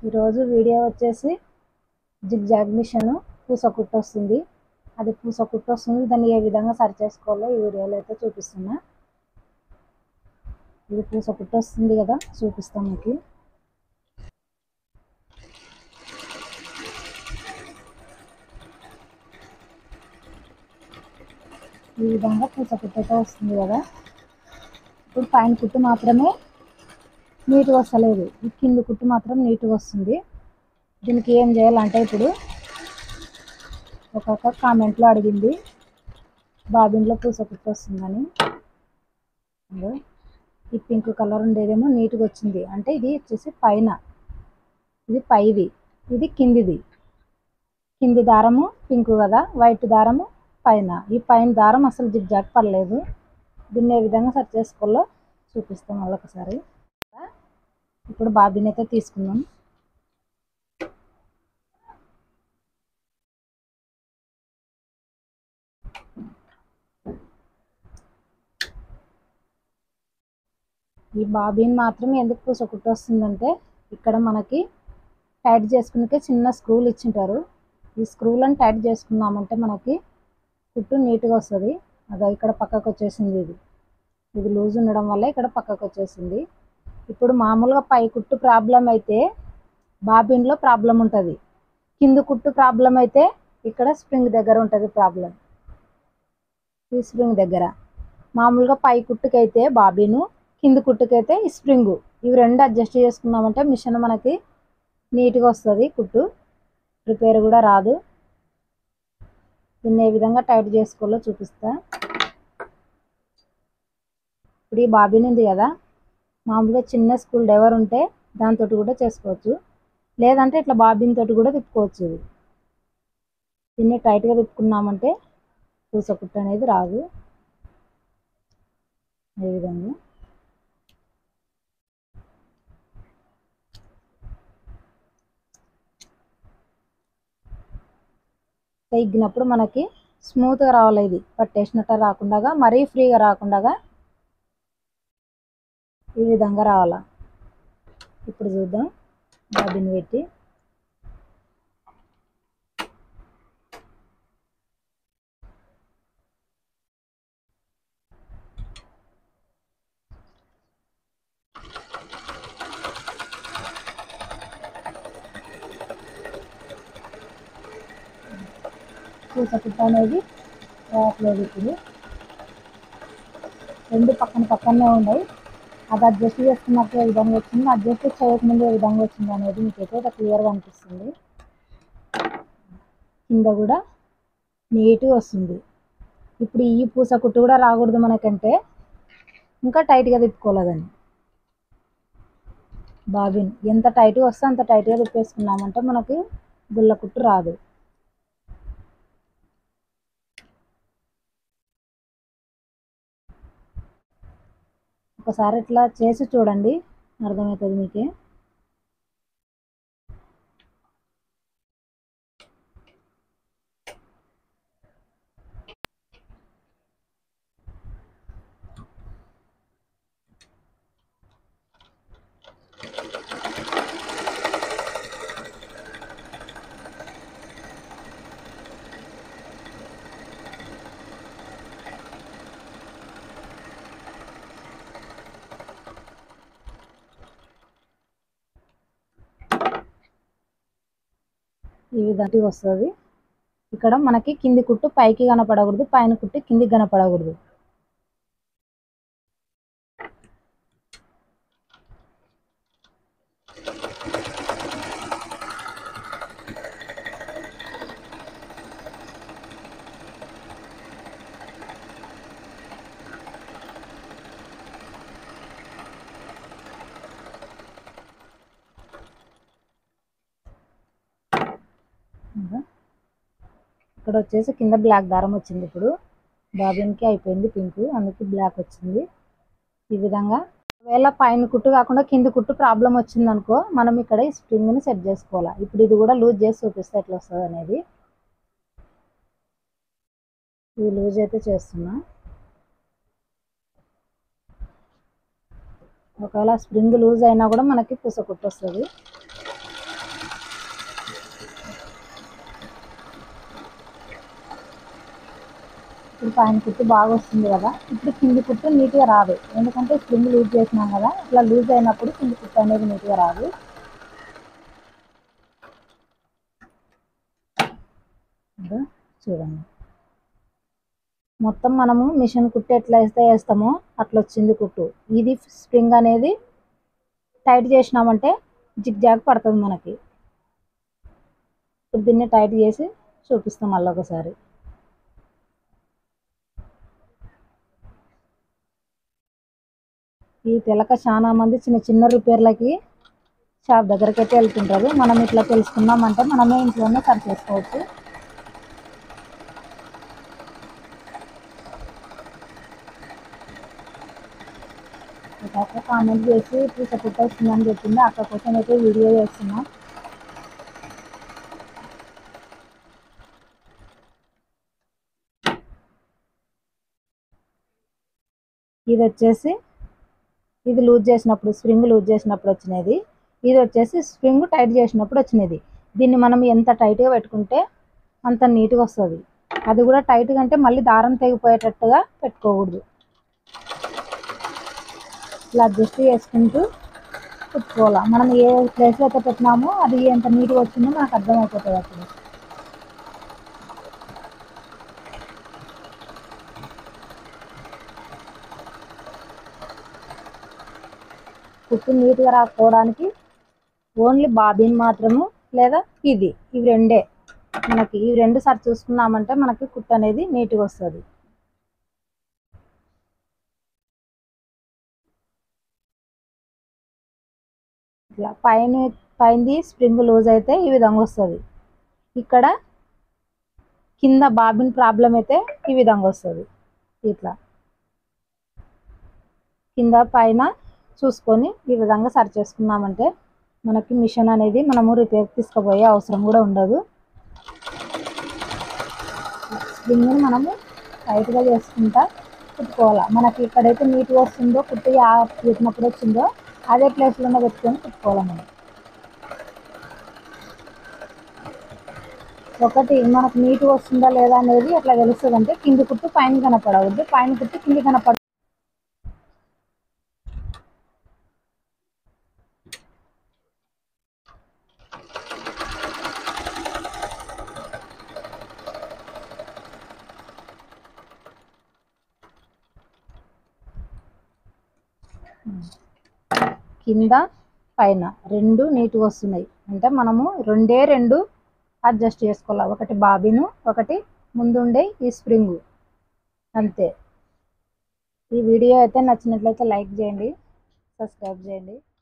ఈరోజు వీడియో వచ్చేసి zig zag machine పూస కుట్టు వస్తుంది అది పూస కుట్టు వస్తుంది దాన్ని ఏ విధంగా సరి చేసుకోవాలో ఈ వీడియోలో అయితే చూపిస్తున్నా ఇది పూస కుట్టు వస్తుంది కదా చూపిస్తాం మీకు ఈ విధంగా పూస కుట్టు అయితే వస్తుంది కదా ఇప్పుడు పైన కుట్టు మాత్రమే నీట్గా వస్తలేదు ఈ కింది కుట్టు మాత్రం నీట్గా వస్తుంది దీనికి ఏం చేయాలంటే ఇప్పుడు ఒక్కొక్క కామెంట్లో అడిగింది బాబిన్లో పూస కుట్టు వస్తుందని ఇదిగో ఈ పింక్ కలర్ ఉండేదేమో నీట్గా వచ్చింది అంటే ఇది వచ్చేసి పైన ఇది పైది ఇది కిందిది కింది దారము పింక్ కదా వైట్ దారము పైన ఈ పైన దారం అసలు జిగ్జాగ్ పడలేదు దీన్ని ఏ విధంగా సెట్ చేసుకోవాలో చూపిస్తాం మళ్ళీ ఒకసారి ఇప్పుడు బాబీని అయితే తీసుకుందాం ఈ బాబీన్ మాత్రం ఎందుకు పూస కుట్టు వస్తుందంటే ఇక్కడ మనకి టైట్ చేసుకునే చిన్న స్క్రూలు ఇచ్చింటారు ఈ స్క్రూలను టైట్ చేసుకున్నామంటే మనకి కుట్టు నీట్గా వస్తుంది అదో ఇక్కడ పక్కకు వచ్చేసింది ఇది ఇది లూజ్ ఉండడం వల్ల ఇక్కడ పక్కకు వచ్చేసింది ఇప్పుడు మామూలుగా పై కుట్టు ప్రాబ్లం అయితే బాబిన్లో ప్రాబ్లం ఉంటుంది కింద కుట్టు ప్రాబ్లం అయితే ఇక్కడ స్ప్రింగ్ దగ్గర ఉంటుంది ప్రాబ్లం ఈ స్ప్రింగ్ దగ్గర మామూలుగా పై కుట్టుకైతే బాబీను కింద కుట్టుకైతే ఈ స్ప్రింగ్ ఇవి రెండు అడ్జస్ట్ చేసుకున్నామంటే మిషన్ మనకి నీట్గా వస్తుంది కుట్టు రిపేర్ కూడా రాదు దీన్ని ఏ విధంగా టైట్ చేసుకోవాలో చూపిస్తా ఇప్పుడు ఈ బాబిన్ ఉంది కదా మామూలుగా చిన్న స్కూల్ డ్రైవర్ ఉంటే దాంతో కూడా చేసుకోవచ్చు లేదంటే ఇట్లా బాబిన్ తోటి కూడా తిప్పుకోవచ్చు ఇది దీన్ని టైట్గా తిప్పుకున్నామంటే పూస కుట్టు అనేది రాదు ఈ విధంగా తగ్గినప్పుడు మనకి స్మూత్గా రావాలి ఇది పట్టేసినట్టు రాకుండా మరీ ఫ్రీగా రాకుండా ఈ విధంగా రావాలా ఇప్పుడు చూద్దాం బాబిన్ పెట్టి పూస కుట్ట అనేది రావట్లేదు ఇప్పుడు రెండు పక్కన పక్కనే ఉన్నాయి అది అడ్జస్ట్ చేసుకున్నప్పుడు ఏ విధంగా వచ్చింది అడ్జస్ట్ చేయకముందు ఏ విధంగా వచ్చింది అనేది మీకైతే ఇక్కడ క్లియర్గా అనిపిస్తుంది కింద కూడా నీట్గా వస్తుంది ఇప్పుడు ఈ పూస కుట్టు కూడా రాకూడదు మనకంటే ఇంకా టైట్గా తిప్పుకోలేదని బాబిన్ ఎంత టైట్గా వస్తే అంత టైట్గా తిప్పేసుకున్నామంటే మనకి గుల్ల కుట్టు రాదు ఒకసారి ఇట్లా చేసి చూడండి అర్థమవుతుంది మీకే ఈ విధంగా వస్తుంది ఇక్కడ మనకి కింది కుట్టు పైకి కనపడకూడదు పైన కుట్టు కిందికి కనపడకూడదు ఇక్కడ వచ్చేసి కింద బ్లాక్ దారం వచ్చింది ఇప్పుడు బాబిన్కి అయిపోయింది పింక్ అందుకే బ్లాక్ వచ్చింది ఈ విధంగా ఒకవేళ పైన కుట్టు కాకుండా కింది కుట్టు ప్రాబ్లం వచ్చింది అనుకో మనం ఇక్కడ ఈ స్ప్రింగ్ని సెట్ చేసుకోవాలి ఇప్పుడు ఇది కూడా లూజ్ చేసి చూపిస్తే ఎట్లా వస్తుంది అనేది ఇది లూజ్ అయితే చేస్తున్నా ఒకవేళ స్ప్రింగ్ లూజ్ అయినా కూడా మనకి పూస కుట్టు వస్తుంది ఇప్పుడు పైన కుట్టు బాగా వస్తుంది కదా ఇప్పుడు కింది కుట్టు నీట్గా రాదు ఎందుకంటే స్ప్రింగ్ లూజ్ చేసినాం కదా ఇట్లా లూజ్ అయినప్పుడు కింది కుట్టు అనేది నీట్గా రాదు ఇదో చూడండి మొత్తం మనము మిషన్ కుట్టు ఎట్లా వేస్తే వేస్తామో అట్లా వచ్చింది కుట్టు ఇది స్ప్రింగ్ అనేది టైట్ చేసినామంటే జిగ్ జాగ్ పడుతుంది మనకి ఇప్పుడు దీన్ని టైట్ చేసి చూపిస్తాం మళ్ళీ ఒకసారి ఈ తెలక చాలా మంది చిన్న చిన్న రిపేర్లకి షాప్ దగ్గరికి అయితే వెళ్తుంటారు మనం ఇట్లా తెలుసుకున్నామంటే మనమే ఇంట్లోనే సరి చేసుకోవచ్చు అక్క కామెంట్ చేసి పూస కుట్ట వస్తుందని చెప్పింది అక్క కోసం అయితే వీడియో చేస్తున్నాం ఇది వచ్చేసి ఇది లూజ్ చేసినప్పుడు స్ప్రింగ్ లూజ్ చేసినప్పుడు వచ్చినది ఇది వచ్చేసి స్ప్రింగ్ టైట్ చేసినప్పుడు వచ్చినది దీన్ని మనం ఎంత టైట్గా పెట్టుకుంటే అంత నీట్గా వస్తుంది అది కూడా టైట్గా అంటే మళ్ళీ దారం తెగిపోయేటట్టుగా పెట్టుకోకూడదు ఇట్లా అడ్జస్ట్ చేసుకుంటూ కుట్టుకోవాలి మనం ఏ ప్లేస్లో అయితే పెట్టినామో అది ఎంత నీట్గా వచ్చిందో మనకు అర్థమైపోతుంది అప్పుడు కుట్టు నీట్గా రాకపోవడానికి ఓన్లీ బాబిన్ మాత్రము లేదా ఇది ఇవి రెండే మనకి ఇవి రెండు సార్ చూసుకున్నామంటే మనకి కుట్టు అనేది నీట్గా వస్తుంది ఇట్లా పైన పైనది స్ప్రింగ్ లూజ్ అయితే ఈ విధంగా వస్తుంది ఇక్కడ కింద బాబిన్ ప్రాబ్లం అయితే ఈ విధంగా వస్తుంది ఇట్లా కింద పైన చూసుకొని ఈ విధంగా సరి చేసుకున్నామంటే మనకి మిషన్ అనేది మనము రిపేర్ తీసుకుపోయే అవసరం కూడా ఉండదు స్ప్రింగ్ని మనము టైట్గా చేసుకుంటా కుట్టుకోవాలి మనకి ఎక్కడైతే నీట్గా వస్తుందో కుట్టి పెట్టినప్పుడు వచ్చిందో అదే ప్లేస్లోనే పెట్టుకొని కుట్టుకోవాలి మనం ఒకటి మనకు నీట్గా వస్తుందా లేదా అనేది ఎట్లా తెలుస్తుంది అంటే కింది కుట్టు పైన కనపడవద్దు పైన కుట్టు కింది కనపడ కింద పైన రెండు నీట్గా వస్తున్నాయి అంటే మనము రెండే రెండు అడ్జస్ట్ చేసుకోవాలి ఒకటి బాబిను ఒకటి ముందుండే ఈ స్ప్రింగ్ అంతే ఈ వీడియో అయితే నచ్చినట్లయితే లైక్ చేయండి సబ్స్క్రైబ్ చేయండి